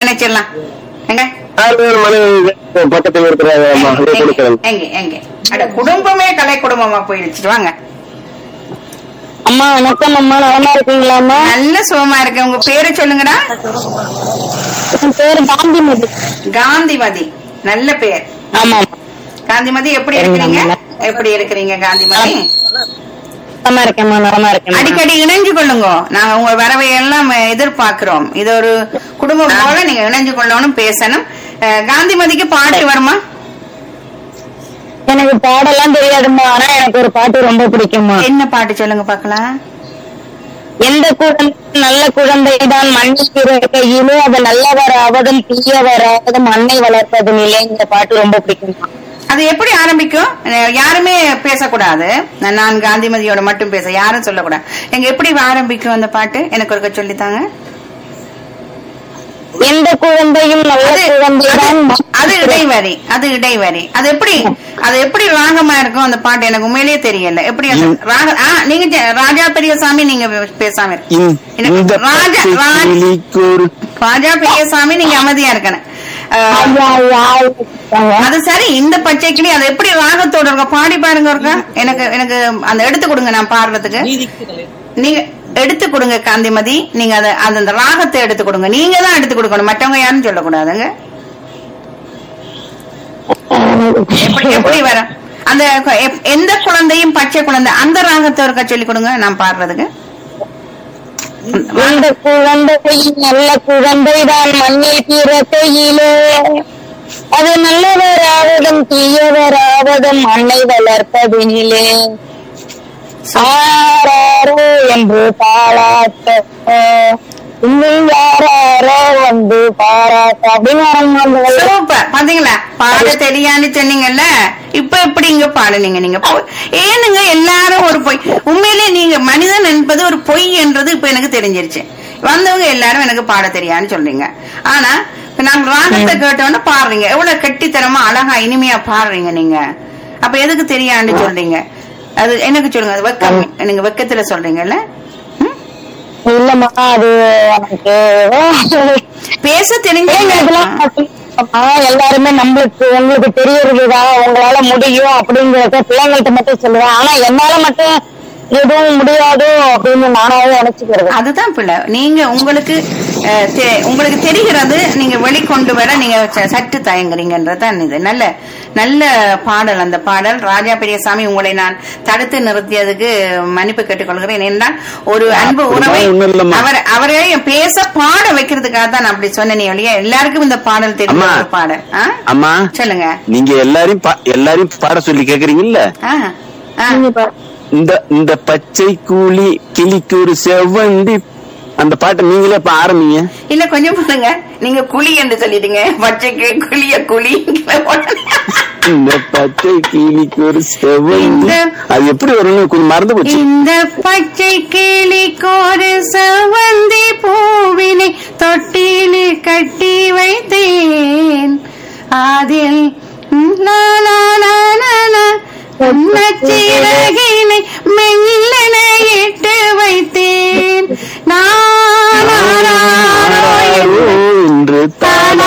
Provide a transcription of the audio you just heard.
இணைச்சிடலாம் எங்க ஆறுவேல் மணி பக்கத்தில் இருக்கிறாங்க அம்மா இதை எங்க கொடுக்குறேன் எங்க எங்க அட குடும்பமே கலை குடும்பமா போயிடுச்சு வாங்க அம்மா வணக்கம் அம்மா நலமா இருக்கீங்களா அம்மா நல்ல சுகமா இருக்கு உங்க பேரு சொல்லுங்கடா என் பேரு காந்திமதி காந்திமதி நல்ல பேர் ஆமா காந்திமதி எப்படி இருக்கிறீங்க எப்படி இருக்கிறீங்க காந்திமதி நலமா இருக்கேம்மா நலமா இருக்கேன் அடிக்கடி இணைஞ்சு கொள்ளுங்க நாங்க உங்க வரவை எல்லாம் எதிர்பார்க்கிறோம் இது ஒரு குடும்பம் போல நீங்க இணைஞ்சு கொள்ளணும் பேசணும் அஹ், காந்திமதிக்கு பாட்டு வருமா எனக்கு பாடெல்லாம் தெரியாதும்மா ஆனா எனக்கு ஒரு பாட்டு ரொம்ப பிடிக்கும்மா என்ன பாட்டு சொல்லுங்க பாக்கலாம் எந்த குழந்தை நல்ல குழந்தைதான் மண்ணில் கையிலே அது நல்லவர் ஆவதும் தீயவர் ஆவதும் மண்ணை வளர்ப்பதும் இந்த பாட்டு ரொம்ப பிடிக்கும்மா அது எப்படி ஆரம்பிக்கும் அஹ், யாருமே பேசக்கூடாது நான் நான் காந்திமதியோட மட்டும் பேச யாரும் சொல்லக்கூடாது எங்க எப்படி ஆரம்பிக்கும் அந்த பாட்டு எனக்கு ஒருக்க சொல்லித்தாங்க எந்த குழந்தையும் நல்ல அது குழந்தைதான் அது- அது இடைவரி அது இடைவரி அது எப்படி அது எப்படி ராகமா இருக்கும் அந்த பாட்டு எனக்கு உண்மையிலேயே தெரியல எப்படி அந்த ராக ஆ, நீங்க ஜெ- ராஜா பெரியசாமி நீங்க பேசாம இருக்கு எனக்கு இந்த ராஜா பச்சை ராஜா கிளிக்கு ஒரு ராஜா பெரியசாமி நீங்க அமைதியா இருக்கணும் அஹ், ஐயா, யாரு இருக்காங்க? அது சரி இந்த பச்சை கிளி அது எப்படி ராகத்தோட இருக்க பாடி பாருங்க ஒருக்கா எனக்கு எனக்கு அந்த எடுத்து கொடுங்க நான் பாடுறதுக்கு நீங்க எடுத்து கொடுங்க காந்திமதி நீங்க அத அந்த அந்த ராகத்தை எடுத்து கொடுங்க நீங்க தான் எடுத்து கொடுக்கணும் மற்றவங்க யாரும் சொல்லக்கூடாதுங்க எப்படி எப்படி வர அந்த எப்- எந்த குழந்தையும் பச்சை குழந்தை அந்த ராகத்தை ஒருக்கா சொல்லி கொடுங்க நான் பாடுறதுக்கு இந்த குழந்தை நல்ல குழந்தைதான் மண்ணில் பிறக்கையிலே அது நல்லவராவதும் தீயவராவதும் மண்ணை வளர்ப்பதினிலே ஆராரோ என்று பாராட்ட இன்னும் யாராரோ வந்து பாராட்ட அப்படின்னு ஆரம்பிப்பாங்க. சூப்பர் பாத்தீங்களா பாட தெரியான்னு சொன்னீங்கல்ல இப்ப எப்படி இங்க பாடுனீங்க நீங்க பொய். ஏனுங்க எல்லாரும் ஒரு பொய் உண்மையிலே நீங்க மனிதன் என்பது ஒரு பொய் என்றது இப்ப எனக்கு தெரிஞ்சிருச்சு வந்தவங்க எல்லாரும் எனக்கு பாட தெரியான்னு சொல்றீங்க ஆனா இப்ப நாங்க ராகத்தை கேட்டோன்னு பாடுறீங்க எவ்வளவு கெட்டித்தனமா அழகா இனிமையா பாடுறீங்க நீங்க அப்ப எதுக்கு தெரியான்னு சொல்றீங்க அது எனக்கு சொல்லுங்க அது வெக்கம் நீங்க வெக்கத்துல சொல்றீங்கல்ல ம்? இல்லம்மா அது எனக்கு பேச ஏங்க தெரிஞ்ச இதெல்லாம் பார்த்தீங்கன்னா, எல்லாருமே நம்மளுக்கு உங்களுக்கு தெரியறதுதான் உங்களால முடியும் அப்படிங்கறத பிள்ளைங்கள்ட்ட மட்டும் சொல்லுவேன் ஆனா என்னால மட்டும் எதுவும் முடியாது அப்படின்னு நானாவே நினைச்சுக்கிறது அதுதான் பிள்ளை நீங்க உங்களுக்கு அஹ், தெ- உங்களுக்கு தெரிகிறது நீங்க வெளிக்கொண்டு வர நீங்க ச- சற்று தயங்குறீங்கன்றதுதான் இது நல்ல நல்ல பாடல் அந்த பாடல் ராஜா பெரியசாமி உங்களை நான் தடுத்து நிறுத்தியதுக்கு மன்னிப்பு கேட்டுக்கொள்கிறேன் என்றால் ஒரு அன்பு உறவை ஒண்ணும் இல்லம்மா. அவர் அவரை பேச பாட வைக்கிறதுக்காக தான் நான் அப்படி சொன்னேனே ஒழிய எல்லாருக்கும் இந்த பாடல் தெரியும் அம்மா. ஒரு பாடல் ஆ? அம்மா சொல்லுங்க நீங்க எல்லாரையும் பா- எல்லாரையும் பாட சொல்லி கேக்குறீங்கல்ல ஆ, ஆ. இந்த இந்த பச்சை கூலி கிளிக்கு ஒரு செவ்வந்தி அந்த பாட்டை நீங்களே இப்ப ஆரம்பிங்க இல்ல கொஞ்சம் பாருங்க நீங்க குழி என்று சொல்லிடுங்க பச்சைக்கு குழிய குழி இந்த பச்சை கிளிக்கு ஒரு செவ்வந்தி இந்த- அது எப்படி வரும்னு கொஞ்சம் மறந்து போச்சு இந்த பச்சை கிளிக்கோரு செவந்தி பூவினை தொட்டிலு கட்டி வைத்தேன் அதில் சிறகினை மெல்லன இட்டு வைத்தேன் நான் என்று தானா